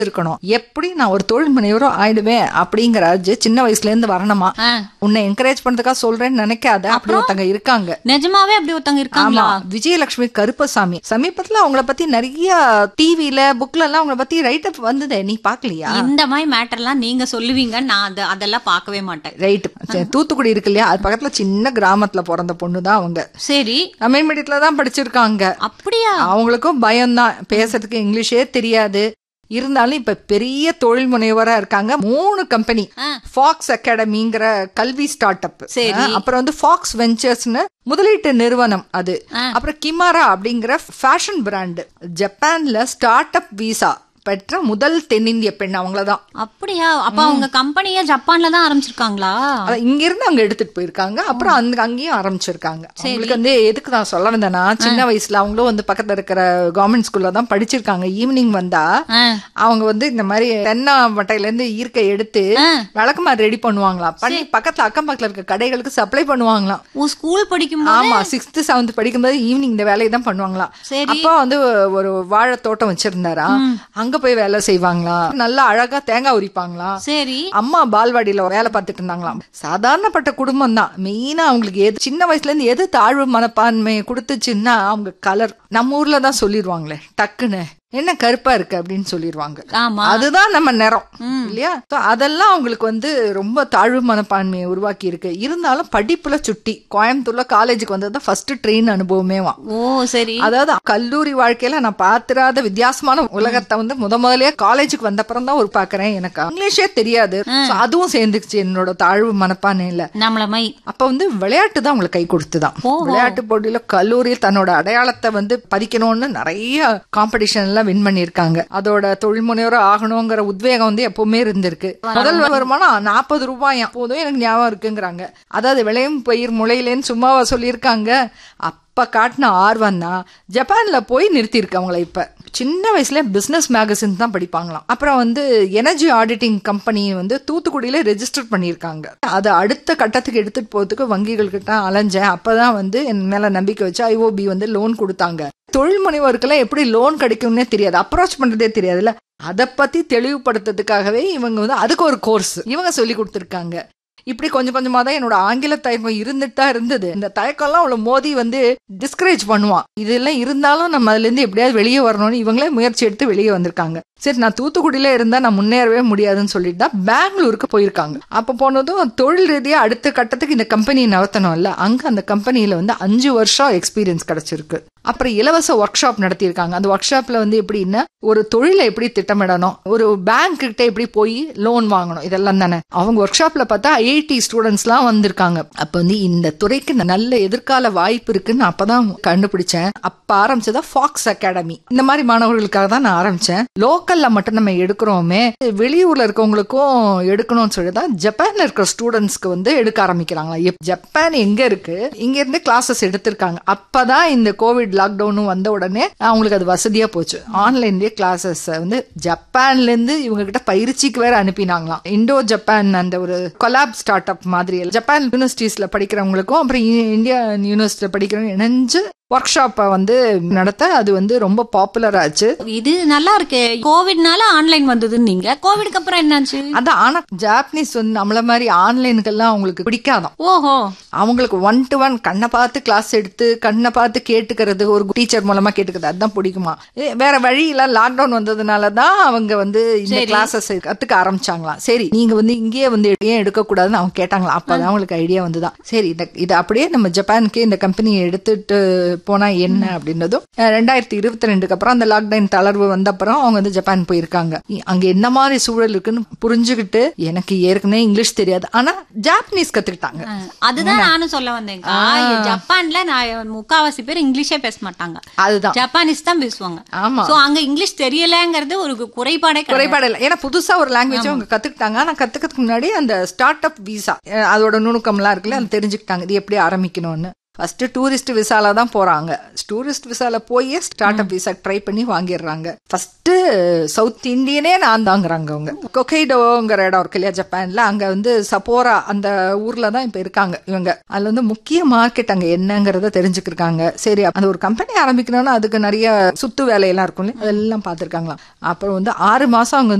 இருக்கணும் எப்படி நான் ஒரு தொழில் முனைவரோ ஆயிடுவேன் அப்படிங்கிற அஜ் சின்ன வயசுல இருந்து வரணுமா ஆ. உன்னை என்கரேஜ் பண்றதுக்காக சொல்றேன்னு நினைக்காத அப்படி ஒருத்தங்க இருக்காங்க நிஜமாவே அப்படி ஒருத்தங்க ஆமா இருக்காங்களா விஜயலட்சுமி கருப்பசாமி சமீபத்துல அவங்கள பத்தி நிறைய டிவில புக்ல எல்லாம் அவங்கள பத்தி ரைட் அப் வந்ததே நீ பாக்கலையா இந்த மாதிரி மேட்டர்லாம் நீங்க சொல்லுவீங்க நான் அது அதெல்லாம் பார்க்கவே மாட்டேன் ரைட் தூத்துக்குடி இருக்கு இல்லையா அது பக்கத்துல சின்ன கிராமத்துல பிறந்த பொண்ணு தான் அவங்க சரி தமிழ் மீடியத்துல தான் படிச்சிருக்காங்க அப்படியா அவங்களுக்கும் பயம்தான் பேசுறதுக்கு இங்கிலீஷே தெரியாது இருந்தாலும் இப்ப பெரிய தொழில் முனைவரா இருக்காங்க மூணு கம்பெனி ஆ. ஃபாக்ஸ் அகாடமிங்கிற கல்வி ஸ்டார்ட் அப் சரி. அப்புறம் வந்து ஃபாக்ஸ் வெஞ்சர்ஸ்னு முதலீட்டு நிறுவனம் அது ஆ. அப்புறம் கிமாரா அப்படிங்கிற ஃபேஷன் பிராண்ட் ஜப்பான்ல ஸ்டார்ட் அப் விசா பெற்ற முதல் தென்னிந்திய பெண் அவங்களதான் அப்படியா அப்ப அவங்க கம்பெனிய ஜப்பான்ல தான் ஆரம்பிச்சிருக்காங்களா அத இங்க இருந்து அங்க எடுத்துட்டு போயிருக்காங்க அப்புறம் அந்த அங்கேயும் ஆரம்பிச்சிருக்காங்க அவங்களுக்கு வந்து எதுக்கு நான் சொல்ல வந்தேன்னா சின்ன வயசுல அவங்களும் வந்து பக்கத்துல இருக்கிற கவர்மெண்ட் ஸ்கூல்ல தான் படிச்சிருக்காங்க ஈவினிங் வந்தா ஆ. அவங்க வந்து இந்த மாதிரி தென்னை மட்டையில இருந்து ஈர்க்கை எடுத்து ஆ. விளக்குமாறு ரெடி பண்ணுவாங்களாம் பண்ணி பக்கத்துல அக்கம் பக்கத்துல இருக்க கடைகளுக்கு சப்ளை பண்ணுவாங்களாம் உன் ஸ்கூல் படிக்கும் ஆமா சிக்ஸ்த் செவன்த் படிக்கும்போது ஈவினிங் இந்த வேலையை தான் பண்ணுவாங்களாம் சரி. அப்பா வந்து ஒரு வாழை தோட்டம் வச்சிருந்தாரா அங்க போய் வேலை செய்வாங்களாம் நல்லா அழகா தேங்காய் உரிப்பாங்களாம் சரி அம்மா பால்வாடியில வேலை பார்த்துட்டு இருந்தாங்களாம் சாதாரணப்பட்ட குடும்பம் தான் மெயினா அவங்களுக்கு எது சின்ன வயசுல இருந்து எது தாழ்வு மனப்பான்மையை கொடுத்துச்சுன்னா அவங்க கலர் நம்ம ஊர்ல தான் சொல்லிடுவாங்களே டக்குன்னு என்ன கருப்பா இருக்கு அப்படின்னு சொல்லிடுவாங்க ஆமா அதுதான் நம்ம நிறம் இல்லையா So அதெல்லாம் அவங்களுக்கு வந்து ரொம்ப தாழ்வு மனப்பான்மையை உருவாக்கி இருக்கு இருந்தாலும் படிப்புல சுட்டி கோயம்புத்தூர்ல காலேஜுக்கு வந்தது தான் ஃபர்ஸ்ட் ட்ரெயின் அனுபவமேவா ஓ சரி அதாவது கல்லூரி வாழ்க்கையில நான் பாத்திராத வித்தியாசமான உலகத்தை வந்து முத முதலே காலேஜுக்கு வந்த அப்புறம் தான் ஒரு பாக்குறேன் எனக்கு இங்கிலீஷே தெரியாது So அதுவும் சேர்ந்துக்குச்சு என்னோட தாழ்வு மனப்பான்மையில நம்மள மை அப்ப வந்து விளையாட்டு தான் உங்களுக்கு கை கொடுத்துதான் விளையாட்டு போட்டியில கல்லூரியில் தன்னோட அடையாளத்தை வந்து பதிக்கணும்னு நிறைய காம்படிஷன்ல வின் பண்ணிருக்காங்க அதோட தொழில் முனைவரும் ஆகணுங்கிற உத்வேகம் வந்து எப்பவுமே இருந்திருக்கு முதல் வருமானம் நாற்பது ரூபாயாம் போதும் எனக்கு ஞாபகம் இருக்குங்கிறாங்க அதாவது விளையும் பயிர் முளையிலேன்னு சும்மாவா சொல்லியிருக்காங்க அப்ப காட்டின ஆர்வம் தான் ஜப்பான்ல போய் நிறுத்தியிருக்கு அவங்கள இப்ப சின்ன வயசுல பிசினஸ் மேகசின் தான் படிப்பாங்களாம் அப்புறம் வந்து எனர்ஜி ஆடிட்டிங் கம்பெனி வந்து தூத்துக்குடியில ரெஜிஸ்டர் பண்ணியிருக்காங்க அது அடுத்த கட்டத்துக்கு எடுத்துட்டு போறதுக்கு வங்கிகள் கிட்ட அலைஞ்சேன் அப்பதான் வந்து என் மேல நம்பிக்கை வச்சு ஐஓபி வந்து லோன் கொடுத்தாங்க தொழில் முனைவோருக்கெல்லாம் எப்படி லோன் கிடைக்கும்னே தெரியாது அப்ரோச் பண்றதே தெரியாதுல்ல அதை பத்தி தெளிவுபடுத்துறதுக்காகவே இவங்க வந்து அதுக்கு ஒரு கோர்ஸ் இவங்க சொல்லி கொடுத்துருக்காங்க இப்படி கொஞ்சம் கொஞ்சமா தான் என்னோட ஆங்கில தயக்கம் இருந்துட்டு தான் இருந்தது இந்த தயக்கம்லாம் அவளை மோதி வந்து டிஸ்கரேஜ் பண்ணுவான் இதெல்லாம் இருந்தாலும் நம்ம அதுல இருந்து எப்படியாவது வெளியே வரணும்னு இவங்களே முயற்சி எடுத்து வெளியே வந்திருக்காங்க சரி நான் தூத்துக்குடியில இருந்தா நான் முன்னேறவே முடியாதுன்னு சொல்லிட்டு தான் பெங்களூருக்கு போயிருக்காங்க அப்ப போனதும் தொழில் ரீதியா அடுத்த கட்டத்துக்கு இந்த கம்பெனி நகர்த்தணும்ல அங்க அந்த கம்பெனியில வந்து அஞ்சு வருஷம் எக்ஸ்பீரியன்ஸ் கிடைச்சிருக்கு அப்புறம் இலவச ஒர்க் ஷாப் நடத்தியிருக்காங்க அந்த ஒர்க் ஷாப்ல வந்து எப்படின்னா ஒரு தொழிலை எப்படி திட்டமிடணும் ஒரு பேங்க் கிட்ட எப்படி போய் லோன் வாங்கணும் இதெல்லாம் தானே அவங்க ஒர்க் ஷாப்ல பார்த்தா ஐஐடி ஸ்டூடெண்ட்ஸ்லாம் வந்திருக்காங்க அப்ப வந்து இந்த துறைக்கு நல்ல எதிர்கால வாய்ப்பு இருக்குன்னு அப்பதான் கண்டுபிடிச்சேன் அப்ப ஆரம்பிச்சதா ஃபாக்ஸ் அகாடமி இந்த மாதிரி மாணவர்களுக்காக தான் நான் ஆரம்பிச்சேன் லோக்கல்ல மட்டும் நம்ம எடுக்கிறோமே வெளியூர்ல இருக்கவங்களுக்கும் எடுக்கணும்னு சொல்லி தான் ஜப்பான்ல இருக்கிற ஸ்டூடெண்ட்ஸ்க்கு வந்து எடுக்க ஆரம்பிக்கிறாங்களா எப்- ஜப்பான் எங்க இருக்கு இங்க இருந்து கிளாஸஸ் எடுத்திருக்காங்க அப்பதான் இந்த கோவிட் லாக்டவுனும் வந்த உடனே அவங்களுக்கு அது வசதியா போச்சு ஆன்லைன்லயே கிளாஸஸ் வந்து ஜப்பான்ல இருந்து இவங்க கிட்ட பயிற்சிக்கு வேற அனுப்பினாங்களாம் இண்டோ ஜப்பான் அந்த ஒரு கொலாப் ஸ்டார்ட் அப் மாதிரி ஜப்பான் யூனிவர்சிட்டிஸ்ல படிக்கிறவங்களுக்கும் அப்புறம் இ- இந்தியா யூனிவர்சிட்டியில படிக்கிறவங்க இணைஞ்சு ஒர்க் ஷாப்பை வந்து நடத்த அது வந்து ரொம்ப பாப்புலர் ஆச்சு இது நல்லா இருக்கு கோவிட்னால ஆன்லைன் வந்ததுன்னு நீங்க கோவிட்க்கு அப்புறம் என்னாச்சு அதான் ஆனா ஜாப்பனீஸ் வந்து நம்மள மாதிரி ஆன்லைனுக்கெல்லாம் அவங்களுக்கு பிடிக்காதான் ஓஹோ அவங்களுக்கு ஒன் டு ஒன் கண்ணை பார்த்து கிளாஸ் எடுத்து கண்ணை பார்த்து கேட்டுக்கிறது ஒரு டீச்சர் மூலமா கேட்டுக்கிறது அதுதான் பிடிக்குமா ஏ, வேற வழி இல்ல லாக்டவுன் வந்ததுனால தான் அவங்க வந்து இந்த கிளாஸஸ் கத்துக்க ஆரம்பிச்சாங்களாம் சரி நீங்க வந்து இங்கேயே வந்து ஏன் எடுக்க கூடாதுன்னு அவங்க கேட்டாங்களாம் அப்பதான் அவங்களுக்கு ஐடியா வந்துதான் சரி இத இதை அப்படியே நம்ம ஜப்பானுக்கே இந்த கம்பெனியை எடுத்துட்டு போனா என்ன அப்படின்னதும் அஹ், ரெண்டாயிரத்தி இருபத்தி ரெண்டுக்கு அப்புறம் அந்த லாக்டவுன் தளர்வு வந்த அப்புறம் அவங்க வந்து ஜப்பான் போயிருக்காங்க இ- அங்க என்ன மாதிரி சூழல் இருக்குன்னு புரிஞ்சுக்கிட்டு எனக்கு ஏற்கனவே இங்கிலீஷ் தெரியாது ஆனா ஜாப்பனீஸ் கத்துக்கிட்டாங்க அதுதான் நானும் சொல்ல வந்தேங்க ஜப்பான்ல நான் முக்காவாசி பேர் இங்கிலீஷே பேச மாட்டாங்க அதுதான் ஜப்பானீஸ் தான் பேசுவாங்க ஆமா சோ அங்க இங்கிலீஷ் தெரியலங்கிறது ஒரு குறைபாடே கிடையாது குறைபாடு இல்லை ஏன்னா புதுசா ஒரு லாங்குவேஜ் அவங்க கத்துக்கிட்டாங்க ஆனா கத்துக்கிறதுக்கு முன்னாடி அந்த ஸ்டார்ட் அப் விசா அதோட நுணுக்கம்லாம் இருக்குல்ல அது தெரிஞ்சுக்கிட்டாங்க இது எப்படி ஆரம்பிக்கணும்னு ஃபர்ஸ்ட் டூரிஸ்ட் விசால தான் போறாங்க டூரிஸ்ட் விசால போய் ஸ்டார்ட் அப் விசா ட்ரை பண்ணி வாங்கிடுறாங்க ஃபர்ஸ்ட் சவுத் இந்தியனே நான் தாங்கிறாங்க அவங்க கொக்கைடோங்கிற இடம் இருக்கு இல்லையா ஜப்பான்ல அங்க வந்து சப்போரா அந்த ஊர்ல தான் இப்ப இருக்காங்க இவங்க அதுல வந்து முக்கிய மார்க்கெட் அங்க என்னங்கறத தெரிஞ்சுக்கிருக்காங்க சரி அந்த ஒரு கம்பெனி ஆரம்பிக்கணும்னா அதுக்கு நிறைய சுத்து வேலையெல்லாம் இருக்கும் இல்லையா அதெல்லாம் பார்த்திருக்காங்களாம் அப்புறம் வந்து ஆறு மாசம் அவங்க